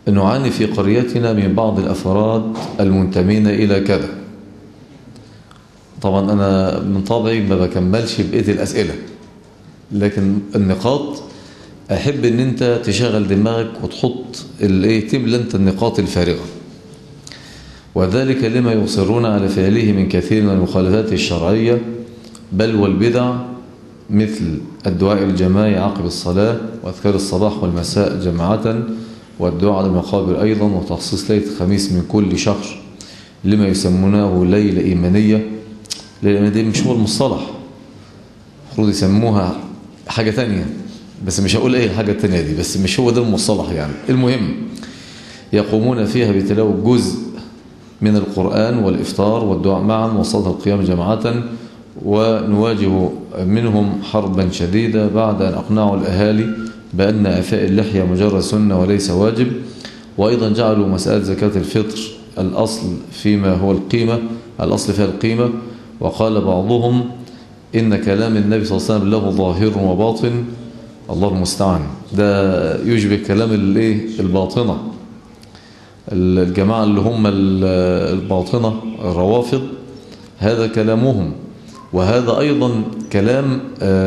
نعاني في قريتنا من بعض الأفراد المنتمين إلى كذا طبعا أنا من طبعي ما بكملش بقية الأسئلة لكن النقاط أحب أن أنت تشغل دماغك وتحط الايه تملى أنت النقاط الفارغة وذلك لما يصرون على فعله من كثير من المخالفات الشرعية بل والبدع مثل الدعاء الجماعي عقب الصلاة وأذكار الصباح والمساء جماعة والدعاء على المقابر أيضا وتخصيص ليلة الخميس من كل شهر لما يسمونه ليلة إيمانية ليلة دي مش هو المصطلح المفروض يسموها حاجة تانية بس مش هقول ايه الحاجة التانية دي بس مش هو ده المصطلح يعني المهم يقومون فيها بتلاوة جزء من القرآن والإفطار والدعاء معا وصلاة القيام جماعة ونواجه منهم حربا شديدة بعد أن أقنعوا الأهالي بأن أفاء اللحية مجرد سنة وليس واجب وأيضا جعلوا مسألة زكاة الفطر الأصل فيما هو القيمة الأصل فيها القيمة وقال بعضهم إن كلام النبي صلى الله عليه وسلم له ظاهر وباطن الله المستعان ده يشبه كلام الايه الباطنة الجماعة اللي هم الباطنة الروافض هذا كلامهم وهذا أيضا كلام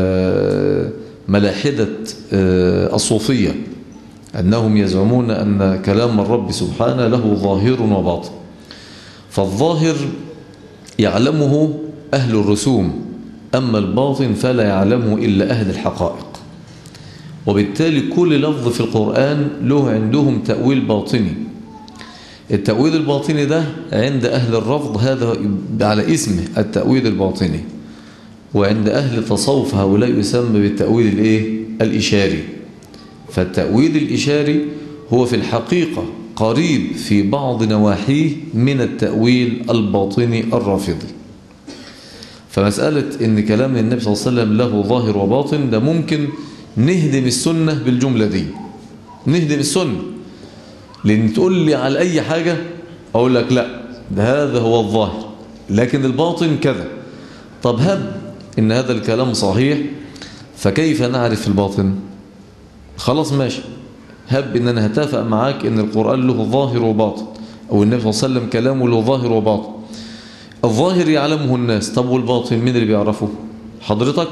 ملاحدة الصوفية أنهم يزعمون أن كلام الرب سبحانه له ظاهر وباطن فالظاهر يعلمه أهل الرسوم أما الباطن فلا يعلمه إلا أهل الحقائق وبالتالي كل لفظ في القرآن له عندهم تأويل باطني التأويل الباطني ده عند أهل الرفض هذا على اسمه التأويل الباطني وعند أهل التصوف هؤلاء يسمى بالتأويل الإيه؟ الإشاري فالتأويل الإشاري هو في الحقيقة قريب في بعض نواحيه من التأويل الباطني الرافضي فمسألة إن كلام النبي صلى الله عليه وسلم له ظاهر وباطن ده ممكن نهدم السنة بالجملة دي نهدم السنة لأن تقول لي على أي حاجة أقول لك لا ده هذا هو الظاهر لكن الباطن كذا طب هب إن هذا الكلام صحيح فكيف نعرف الباطن خلاص ماشي هب إن أنا هتافق معاك إن القرآن له ظاهر وباطن أو النبي صلى الله عليه وسلم كلامه له ظاهر وباطن الظاهر يعلمه الناس طب والباطن مين اللي بيعرفه حضرتك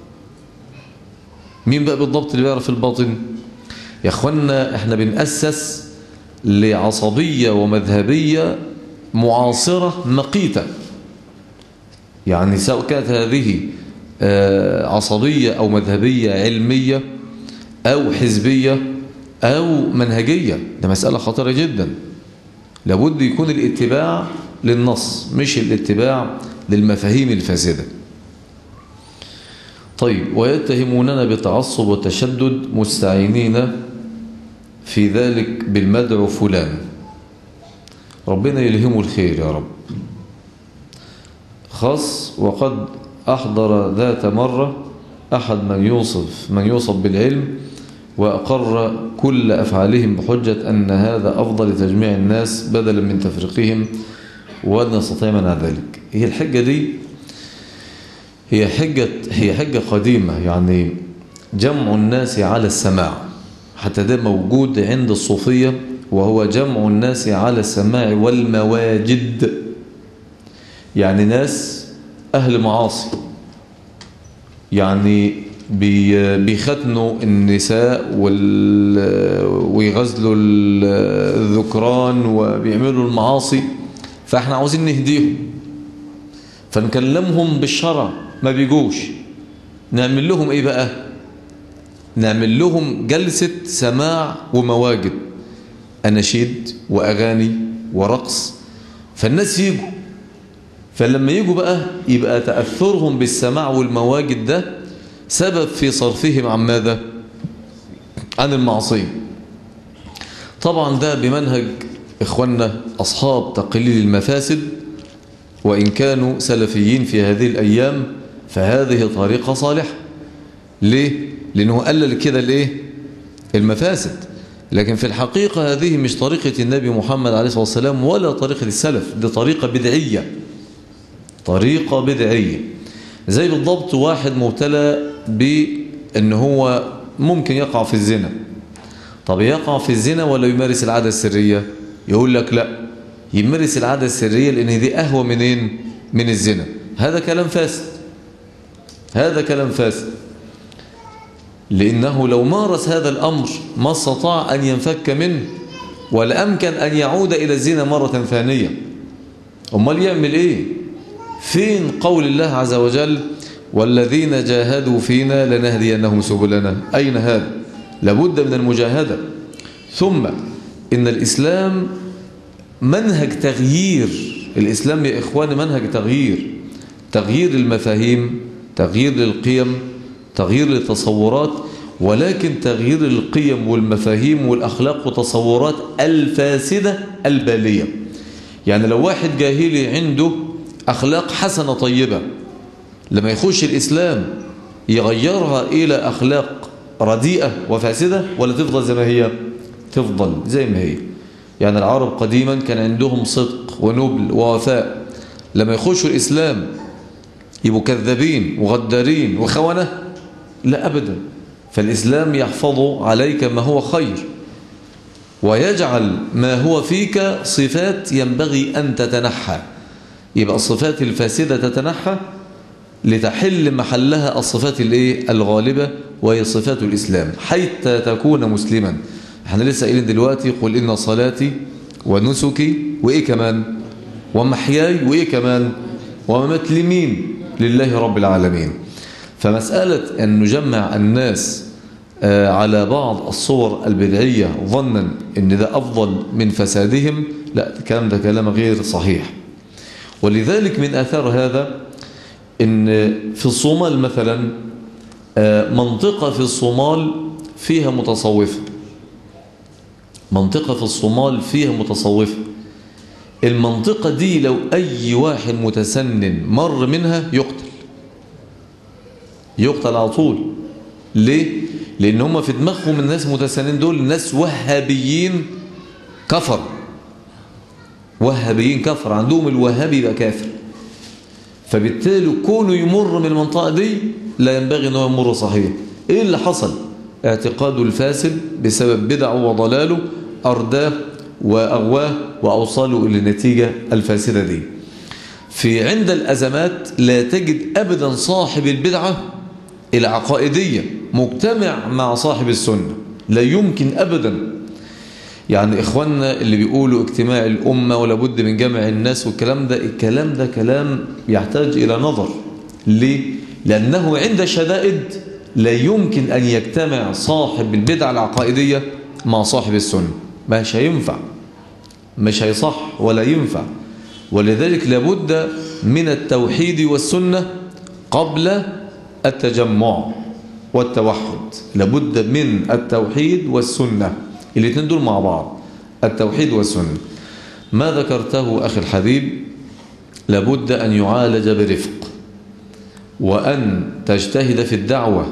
مين بقى بالضبط اللي بيعرف الباطن يا اخوانا احنا بنأسس لعصبية ومذهبية معاصرة مقيتة يعني سواء كانت هذه عصبية أو مذهبية علمية أو حزبية أو منهجية ده مسألة خطرة جدا لابد يكون الاتباع للنص مش الاتباع للمفاهيم الفاسدة طيب ويتهموننا بتعصب وتشدد مستعينين في ذلك بالمدعو فلان ربنا يلهمه الخير يا رب خاص وقد أحضر ذات مرة أحد من يوصف من يوصف بالعلم وأقر كل أفعالهم بحجة أن هذا أفضل لتجميع الناس بدلا من تفريقهم وأن نستطيع منع ذلك هي الحجة دي هي حجة هي حجة قديمة يعني جمع الناس على السماع حتى ده موجود عند الصوفية وهو جمع الناس على السماع والمواجد يعني ناس أهل معاصي يعني بيختنوا النساء ويغزلوا الذكران وبيعملوا المعاصي فاحنا عاوزين نهديهم فنكلمهم بالشرع ما بيجوش نعمل لهم ايه بقى نعمل لهم جلسة سماع ومواجد أناشيد وأغاني ورقص فالناس يجوا فلما يجوا بقى يبقى تأثرهم بالسماع والمواجد ده سبب في صرفهم عن ماذا عن المعصية طبعا ده بمنهج إخواننا أصحاب تقليل المفاسد وإن كانوا سلفيين في هذه الأيام فهذه طريقة صالحة ليه؟ لأنه قلل كده الإيه؟ المفاسد لكن في الحقيقة هذه مش طريقة النبي محمد عليه الصلاة والسلام ولا طريقة السلف دي طريقة بدعية طريقة بدعية زي بالضبط واحد مبتلى بأن هو ممكن يقع في الزنا طب يقع في الزنا ولا يمارس العادة السرية يقول لك لا يمارس العادة السرية لأن دي أهوى منين من الزنا هذا كلام فاسد هذا كلام فاسد لأنه لو مارس هذا الأمر ما استطاع أن ينفك منه ولا أمكن أن يعود إلى الزنا مرة ثانية أمال يعمل إيه فين قول الله عز وجل والذين جاهدوا فينا لنهدينهم سبلنا أين هذا لابد من المجاهدة ثم إن الإسلام منهج تغيير الإسلام يا إخواني منهج تغيير تغيير المفاهيم تغيير للقيم تغيير للتصورات ولكن تغيير القيم والمفاهيم والأخلاق والتصورات الفاسدة البالية يعني لو واحد جاهلي عنده أخلاق حسنة طيبة لما يخش الإسلام يغيرها إلى أخلاق رديئة وفاسدة ولا تفضل زي ما هي تفضل زي ما هي يعني العرب قديما كان عندهم صدق ونبل ووفاء لما يخشوا الإسلام يبقوا كذابين وغدارين وخونة لا أبدا فالإسلام يحفظ عليك ما هو خير ويجعل ما هو فيك صفات ينبغي أن تتنحى يبقى الصفات الفاسدة تتنحى لتحل محلها الصفات الايه الغالبة وهي صفات الإسلام حتى تكون مسلما احنا لسه قايلين دلوقتي قل إن صلاتي ونسكي وإيه كمان ومحياي وإيه كمان وممات لمين لله رب العالمين فمسألة أن نجمع الناس على بعض الصور البدعية ظنا أن ده أفضل من فسادهم لا الكلام ده كلام غير صحيح ولذلك من أثار هذا أن في الصومال مثلا منطقة في الصومال فيها متصوفة منطقة في الصومال فيها متصوفة المنطقة دي لو أي واحد متسنن مر منها يقتل يقتل على طول ليه؟ لأن هم في دماغهم الناس متسنين دول ناس وهابيين كفر وهابيين كفر عندهم الوهابي يبقى كافر فبالتالي كونه يمر من المنطقة دي لا ينبغي أنه يمر صحيح إيه اللي حصل؟ اعتقاده الفاسد بسبب بدعه وضلاله أرداه وأغواه وأوصله إلى النتيجة الفاسدة دي في عند الأزمات لا تجد أبدا صاحب البدعة العقائدية مجتمع مع صاحب السنة لا يمكن أبدا يعني إخواننا اللي بيقولوا اجتماع الأمة ولا بد من جمع الناس والكلام ده الكلام ده كلام يحتاج إلى نظر ليه؟ لأنه عند شدائد لا يمكن أن يجتمع صاحب البدعة العقائدية مع صاحب السنة مش هينفع مش هيصح ولا ينفع ولذلك لابد من التوحيد والسنة قبل التجمع والتوحد لابد من التوحيد والسنة الاثنين دول مع بعض التوحيد والسنة ما ذكرته أخي الحبيب لابد أن يعالج برفق وأن تجتهد في الدعوة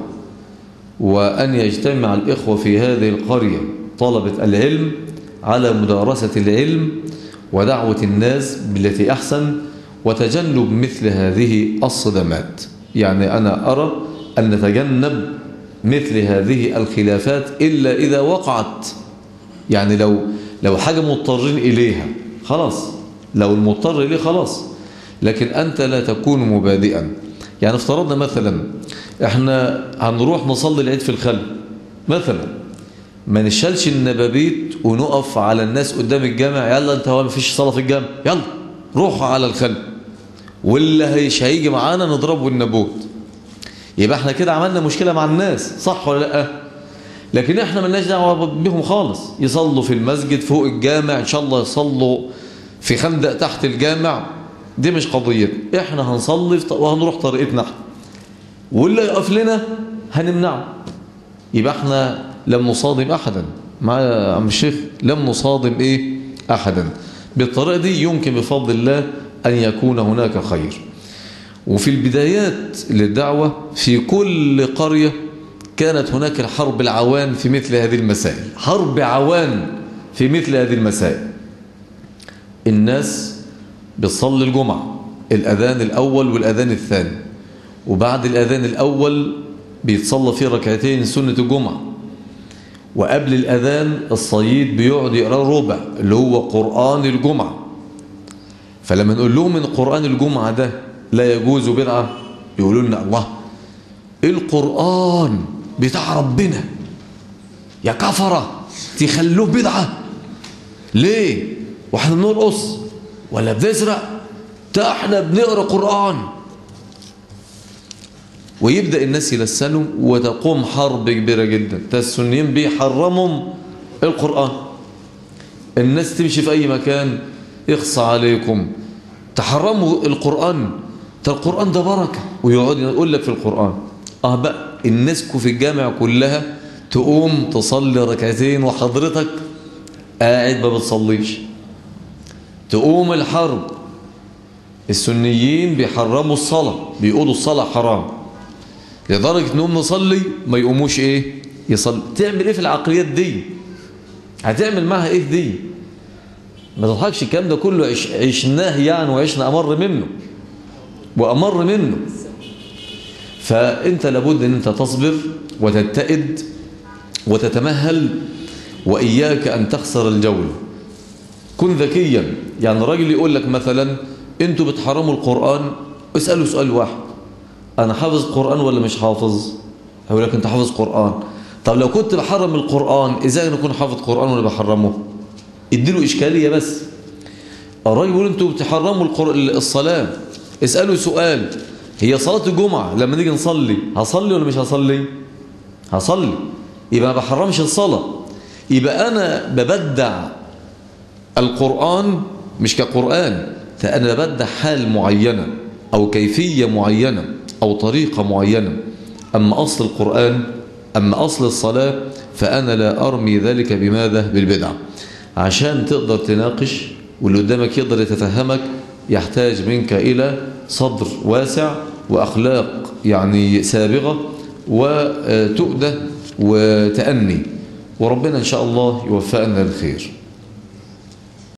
وأن يجتمع الإخوة في هذه القرية طلبة العلم على مدارسة العلم ودعوة الناس بالتي أحسن وتجنب مثل هذه الصدمات يعني أنا أرى أن نتجنب مثل هذه الخلافات إلا إذا وقعت يعني لو لو حاجة مضطرين إليها خلاص لو المضطر إليه خلاص لكن أنت لا تكون مبادئا يعني افترضنا مثلا احنا هنروح نصلي العيد في الخل مثلا ما نشالش النبابيت ونقف على الناس قدام الجامع يلا انت هو مفيش صلاة في الجامع يلا روحوا على الخل واللي هيش هيجي معانا نضربه النبوت يبقى احنا كده عملنا مشكلة مع الناس صح ولا لا لكن احنا ملناش دعوة بهم خالص يصلوا في المسجد فوق الجامع ان شاء الله يصلوا في خندق تحت الجامع دي مش قضية احنا هنصلي وهنروح طريقتنا احنا واللي يقف لنا هنمنعه يبقى احنا لم نصادم احدا مع عم الشيخ لم نصادم ايه احدا بالطريقة دي يمكن بفضل الله ان يكون هناك خير وفي البدايات للدعوة في كل قرية كانت هناك الحرب العوان في مثل هذه المسائل حرب عوان في مثل هذه المسائل الناس بتصلي الجمعة الأذان الأول والأذان الثاني وبعد الأذان الأول بيتصلى فيه ركعتين سنة الجمعة وقبل الأذان الصيد بيقعد يقرأ ربع اللي هو قرآن الجمعة فلما نقول لهم ان قرآن الجمعة ده لا يجوز بدعة يقولوا لنا الله القرآن بتاع ربنا يا كفرة تخلوه بدعة ليه واحنا بنرقص ولا بنزرق ده احنا بنقرا قرآن ويبدأ الناس يلسنوا وتقوم حرب كبيرة جدا السنيين بيحرموا القرآن الناس تمشي في أي مكان اخصى عليكم تحرموا القرآن ده القرآن ده بركة ويقعد يقول لك في القرآن اه بقى الناس في الجامع كلها تقوم تصلي ركعتين وحضرتك قاعد ما بتصليش تقوم الحرب السنيين بيحرموا الصلاة بيقولوا الصلاة حرام لدرجة انهم نصلي ما يقوموش ايه يصلي تعمل ايه في العقليات دي هتعمل معها ايه دي ما تضحكش الكلام ده كله عش عشناه يعني وعشنا امر منه وامر منه فانت لابد ان انت تصبر وتتئد وتتمهل واياك ان تخسر الجوله كن ذكيا يعني راجل يقول لك مثلا انتوا بتحرموا القرآن اسألوا سؤال واحد انا حافظ قرآن ولا مش حافظ هقول لك انت حافظ قرآن طب لو كنت بحرم القرآن ازاي انا اكون حافظ قرآن ولا بحرمه اديله اشكالية بس الراجل يقول انتوا بتحرموا الصلاة اسألوا سؤال هي صلاة الجمعة لما نيجي نصلي هصلي ولا مش هصلي هصلي يبقى ما بحرمش الصلاة يبقى انا ببدع القرآن مش كقرآن فأنا ببدع حال معينة أو كيفية معينة أو طريقة معينة أما أصل القرآن أما أصل الصلاة فأنا لا أرمي ذلك بماذا بالبدع عشان تقدر تناقش واللي قدامك يقدر يتفهمك يحتاج منك إلى صدر واسع وأخلاق يعني سابغة وتؤدة وتأني وربنا إن شاء الله يوفقنا الخير